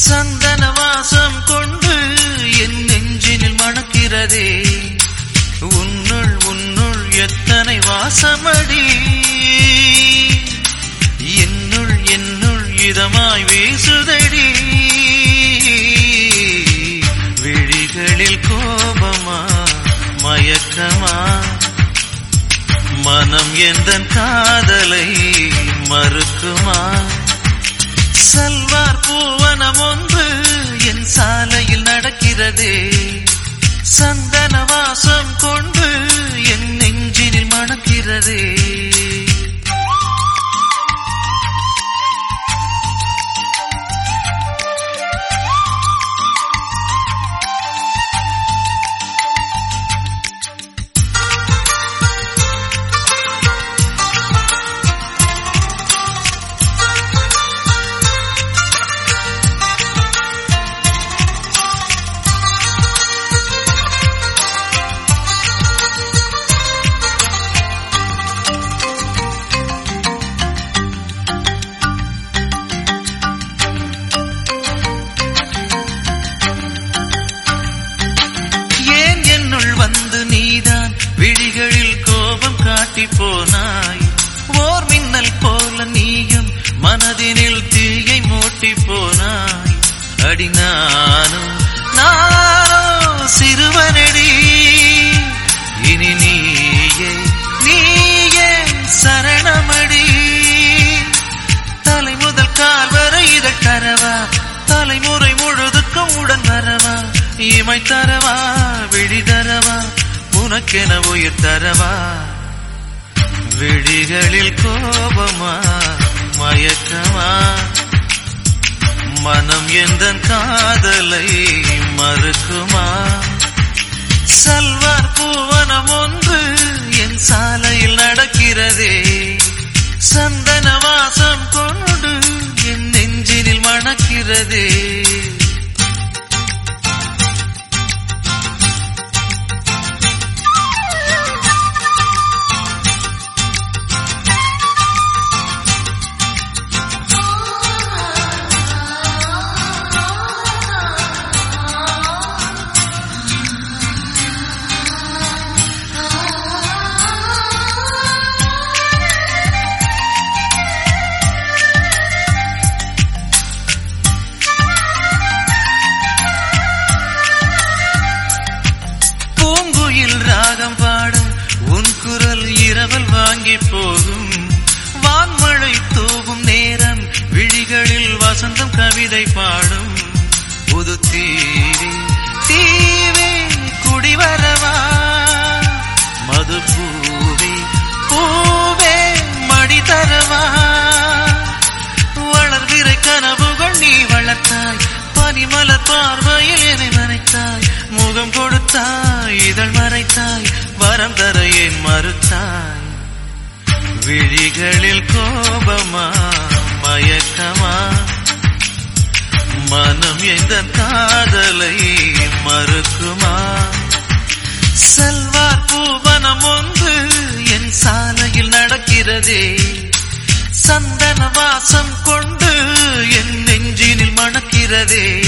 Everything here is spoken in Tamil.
சந்தன வாசம் கொண்டு என் நெஞ்சினில் மணக்கிறதே உன்னுள் உன்னுள் எத்தனை வாசமடி என்னுள் என்னுள் இதமாய் வீசுதடி விழிகளில் கோபமா மயக்கமா மனம் எந்த காதலை மறுக்குமா சல்வார் பூவனம் ஒன்று என் சாலையில் நடக்கிறதே சந்தன வாசம் கொண்டு என் நெஞ்சினில் மணக்கிறதே ஏன் என்னுள் வந்து நீதான் விழிகளில் கோபம் காட்டி போனாய் ஓர் மின்னல் போல நீயும் மனதினில் தீயை மூட்டி போனாய் அடி நானோ நானோ சிறுவனடி இனி நீயே நீயே சரணமடி தலை முதல் கால் வரை இதழ் தரவா தலைமுறை முழுதுக்கும் உடன் வரவா இமை தரவா விழி தரவா உனக்கென உயிர் தரவா விழிகளில் கோபமா மயக்கமா மனம் எந்த காதலை மறுக்குமா சல்வார் பூவனம் ஒன்று என் சாலையில் நடக்கிறதே சந்தன வாசம் கொண்டு என் நெஞ்சினில் மணக்கிறதே பூங்குயில் ராகம் பாட உன் குரல் இரவல் வாங்கி போகும் வான்மழை தூவும் நேரம் விழிகளில் வசந்தம் கவிதை பாடும் புது தீவே தீவே குடிவரவா மது பூவே பூவே மடி தரவா வளர்கிற கனவுகள் நீ வளர்த்தாய் பனிமலர் பார்வையில் என்னை மறைத்தாய் முகம் கொடுத்தாய் இதழ் மறைத்தாய் வரம் தர ஏன் மறுத்தாய் விழிகளில் கோபமா மயக்கமா மனம் எந்த காதலை மறுக்குமா செல்வார் பூவனம் ஒன்று என் சாலையில் நடக்கிறதே சந்தன வாசம் கொண்டு என் நெஞ்சினில் மணக்கிறதே